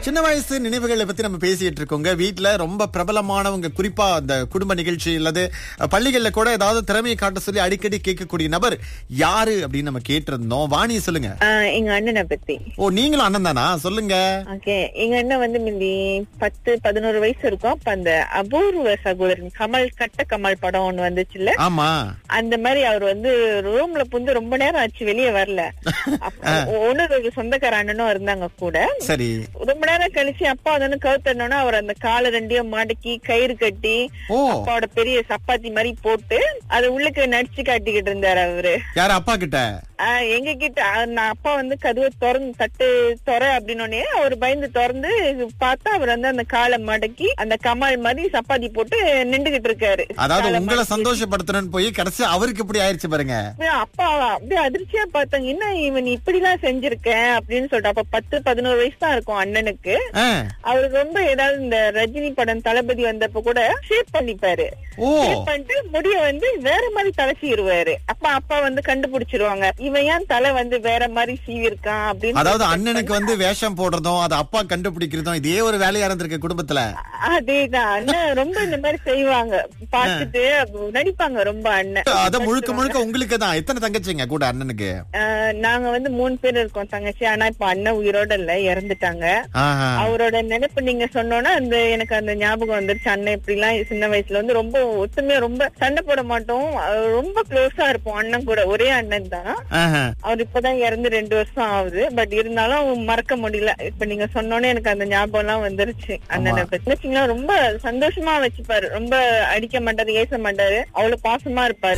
சின்ன வயசு நினைவுகளை பத்தி நம்ம பேசிட்டு இருக்கோங்க வீட்ல ரொம்ப பிரபலமானவங்க குறிப்பா அந்த குடும்ப நிகழ்ச்சி அல்லது அஹ், பள்ளிகள்ல கூட ஏதாவது திறமையை காட்ட சொல்லி அடிக்கடி கேட்கக்கூடிய நபர் யாரு அப்படின்னு நம்ம கேட்டிருந்தோம் வாணி சொல்லுங்க ஆஹ் எங்க அண்ணனை பத்தி ஓ நீங்களும் அண்ணன் தானா சொல்லுங்க ஓகே எங்க அண்ணன் வந்து முந்தி பத்து பதினோரு வயசு இருக்கும் அப்ப அந்த அபூர்வ சகோதரன் கமல் கட்ட கமல் படம் ஒண்ணு வந்துச்சுல்ல ஆமா அந்த மாதிரி அவர் வந்து ரூம்ல புந்து ரொம்ப நேரம் ஆச்சு வெளியே வரல அப்ப ஒண்ணு ரெண்டு சொந்தக்கார அண்ணனும் இருந்தாங்க கூட சரி ரொம்ப நேரம் கழிச்சு அப்பா வந்து கவுத்தனோன்னா அவர் அந்த காலை ரெண்டையும் மடக்கி கயிறு கட்டி ஓ அப்பாவோட பெரிய சப்பாத்தி மாதிரி போட்டு அதை உள்ளுக்கு நடிச்சு காட்டிக்கிட்டு இருந்தாரு அவரு யார் அப்பா கிட்ட ஆஹ் எங்க கிட்ட ஆஹ் நான் அப்பா வந்து கதவை திறந்து தட்டு தொற அப்படின்னோடனே அவர் பயந்து திறந்து பார்த்தா அவர் வந்து அந்த காலை மடக்கி அந்த கமால் மாதிரி சப்பாத்தி போட்டு நின்றுகிட்டு இருக்காரு அதாவது காலை உங்களை மடக்கி. சந்தோஷப்படுத்தணும்னு போய் கடைசி அவருக்கு இப்படி ஆயிருச்சு பாருங்க அப்படியே அப்பா அப்படியே அதிர்ச்சியா பார்த்தாங்க என்ன இவன் இப்படி எல்லாம் செஞ்சிருக்கேன் அப்படின்னு சொல்லிட்டு அப்ப பத்து பதினோரு வயசு தான் இருக்கும் அண்ணனுக்கு ஆ. அவருக்கு ரொம்ப ஏதாவது இந்த ரஜினி படம் தளபதி வந்தப்ப கூட ஷேப் பண்ணிப்பாரு ஓ ஷேப் பண்ணிட்டு முடிய வந்து வேற மாதிரி தலை சீருவாரு அப்ப அப்பா வந்து கண்டுபிடிச்சிருவாங்க இவன் ஏன் தலை வந்து வேற மாதிரி சீவி இருக்கான் அப்படின்னு அதாவது சொல்லி அண்ணனுக்கு வந்து வேஷம் போடுறதும் அது அப்பா கண்டுபிடிக்கிறதும் இதே ஒரு வேலையா இருந்திருக்கு குடும்பத்துல அதேதான் அண்ணன் ரொம்ப இந்த மாதிரி செய்வாங்க பார்த்துட்டு அப்ப நடிப்பாங்க ரொம்ப அண்ணன் அத முழுக்க முழுக்க உங்களுக்கு தான் எத்தனை தங்கச்சிங்க கூட அண்ணனுக்கு ஆஹ் நாங்க வந்து மூணு பேர் இருக்கோம் தங்கச்சி ஆனா இப்ப அண்ணன் உயிரோட இல்ல இறந்துட்டாங்க ஆஹா. அவரோட நினைப்பு நீங்க சொன்னோன்னா அந்த எனக்கு அந்த ஞாபகம் வந்துருச்சு அண்ணன் இப்படி எல்லாம் சின்ன வயசுல வந்து ரொம்ப ஒத்துமையா ரொம்ப சண்டை போட மாட்டோம் அஹ் ரொம்ப க்ளோஸா இருப்போம் அண்ணன் கூட ஒரே அண்ணன் தான் ஆஹா. அவர் இப்பதான் இறந்து ரெண்டு வருஷம் ஆகுது பட் இருந்தாலும் மறக்க முடியல இப்ப நீங்க சொன்னோன்னே எனக்கு அந்த ஞாபகம் எல்லாம் வந்துருச்சு அண்ணனை பத்தி வச்சீங்கன்னா ரொம்ப சந்தோஷமா வச்சுப்பாரு ரொம்ப அடிக்க மாட்டாரு ஏச மாட்டாரு அவ்வளவு பாசமா இருப்பாரு